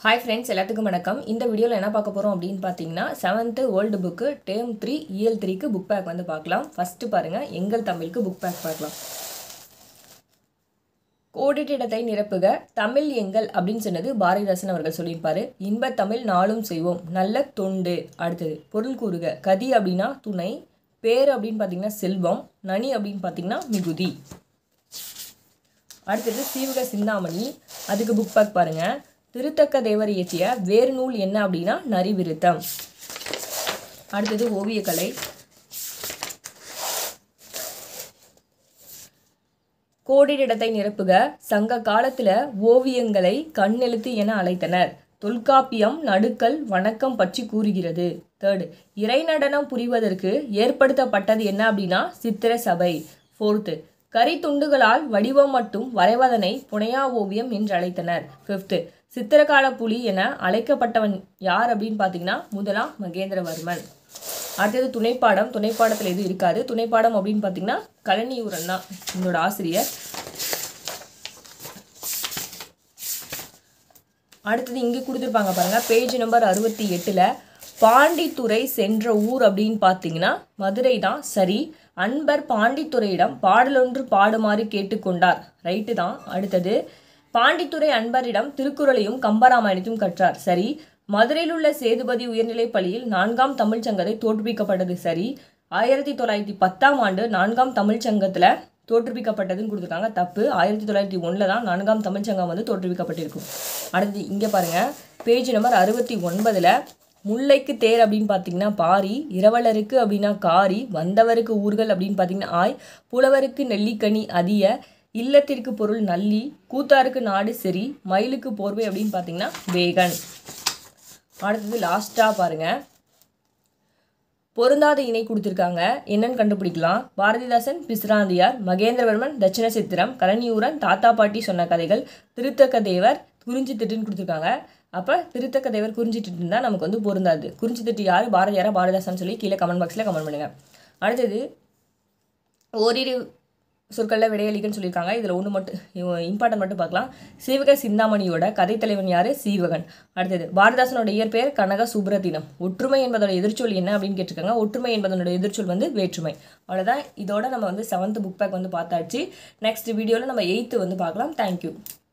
hi friends எல்லாத்துக்கும் வணக்கம் இந்த வீடியோவில் என்ன பார்க்க போகிறோம் அப்படின்னு பார்த்தீங்கன்னா seventh old book term three இயல் த்ரீக்கு புக் பேக் வந்து பார்க்கலாம் ஃபஸ்ட்டு பாருங்கள் எங்கள் தமிழுக்கு புக் பேக் பார்க்கலாம் கோடிட்டிடத்தை நிரப்புக தமிழ் எங்கள் அப்படின்னு சொன்னது பாரதிதாசன் அவர்கள் சொல்லியிருப்பாரு இன்பத் தமிழ் நாளும் செய்வோம் நல்ல தொண்டு அடுத்தது பொருள் கூறுக கதி அப்படின்னா துணை பேர் அப்படின்னு பார்த்தீங்கன்னா செல்வம் நனி அப்படின்னு பார்த்தீங்கன்னா மிகுதி அடுத்தது சீவக சிந்தாமணி அதுக்கு புக் பேக் பாருங்க திருத்தக்க தேவர் இயற்றிய வேறு நூல் என்ன அப்படின்னா நரிவிருத்தம் அடுத்தது ஓவியக்கலை கோடிடத்தை நிரப்புக சங்க காலத்துல ஓவியங்களை கண்ணெழுத்து என அழைத்தனர் தொல்காப்பியம் நடுக்கல் வணக்கம் பற்றி கூறுகிறது தேர்டு இறைநடனம் புரிவதற்கு ஏற்படுத்தப்பட்டது என்ன அப்படின்னா சித்திர சபை ஃபோர்த்து கரி துண்டுகளால் வடிவம் மட்டும் வரைவதனை புனையா ஓவியம் என்று அழைத்தனர் ஃபிஃப்த்து சித்திரகால புலி என அழைக்கப்பட்டவன் யார் அப்படின்னு பார்த்தீங்கன்னா முதலாம் மகேந்திரவர்மன் அடுத்தது துணைப்பாடம் துணைப்பாடத்தில் எதுவும் இருக்காது துணைப்பாடம் அப்படின்னு பார்த்தீங்கன்னா கலனியூரன் தான் உங்களோட ஆசிரியர் அடுத்தது இங்கே கொடுத்துருப்பாங்க பாருங்க பேஜ் நம்பர் அறுபத்தி எட்டில் பாண்டித்துறை சென்ற ஊர் அப்படின்னு பார்த்தீங்கன்னா மதுரை தான் சரி அன்பர் பாண்டித்துறையிடம் பாடலொன்று பாடுமாறு கேட்டுக்கொண்டார் ரைட்டு தான் அடுத்தது பாண்டித்துறை அன்பரிடம் திருக்குறளையும் கம்பராமாயணத்தையும் கற்றார் சரி மதுரையில் உள்ள சேதுபதி உயர்நிலைப் பள்ளியில் நான்காம் தமிழ்ச் சங்கத்தை தோற்றுவிக்கப்பட்டது சரி ஆயிரத்தி தொள்ளாயிரத்தி பத்தாம் ஆண்டு நான்காம் தமிழ்ச் சங்கத்தில் தோற்றுவிக்கப்பட்டதுன்னு கொடுத்துருக்காங்க தப்பு ஆயிரத்தி தொள்ளாயிரத்தி ஒன்றில் தான் நான்காம் தமிழ்ச்சங்கம் வந்து தோற்றுவிக்கப்பட்டிருக்கும் அடுத்து இங்கே பாருங்கள் பேஜ் நம்பர் அறுபத்தி ஒன்பதில் முல்லைக்கு தேர் அப்படின்னு பார்த்தீங்கன்னா பாரி இரவலருக்கு அப்படின்னா காரி வந்தவருக்கு ஊர்கள் அப்படின்னு பார்த்தீங்கன்னா ஆய் புலவருக்கு நெல்லிக்கனி அதிய இல்லத்திற்கு பொருள் நல்லி கூத்தாருக்கு நாடு சரி மயிலுக்கு போர்வை அப்படின்னு பார்த்தீங்கன்னா வேகன் அடுத்தது லாஸ்ட்டாக பாருங்கள் பொருந்தாத இணை கொடுத்துருக்காங்க என்னன்னு கண்டுபிடிக்கலாம் பாரதிதாசன் பிசிராந்தியார் மகேந்திரவர்மன் தட்சிண சித்திரம் கலனியூரன் தாத்தா பாட்டி சொன்ன கதைகள் திருத்தக்க தேவர் குறிஞ்சி திட்டுன்னு கொடுத்துருக்காங்க அப்போ திருத்தக்க தேவர் குறிஞ்சி திட்டு தான் நமக்கு வந்து பொருந்தாது குறிஞ்சி திட்டு யார் பாரதியாரா பாரதிதாசன் சொல்லி கீழே கமெண்ட் பாக்ஸில் கமெண்ட் பண்ணுங்கள் அடுத்தது ஓரிரு சொற்களில் விடையளிக்கன்னு சொல்லியிருக்காங்க இதில் ஒன்று மட்டும் இம்பார்ட்டன்ட் மட்டும் பார்க்கலாம் சீவக சிந்தாமணியோட கதைத்தலைவன் யார் சீவகன் அடுத்தது பாரதாசனோட இயற்பெயர் கனக சுப்ரதினம் ஒற்றுமை என்பதோட எதிர்ச்சொல் என்ன அப்படின்னு கேட்டிருக்காங்க ஒற்றுமை என்பதனோட எதிர்ச்சொல் வந்து வேற்றுமை அவ்வளோதான் இதோட நம்ம வந்து செவன்த் புக் பேக் வந்து பார்த்தாச்சு நெக்ஸ்ட் வீடியோவில் நம்ம எயித்து வந்து பார்க்கலாம் தேங்க்யூ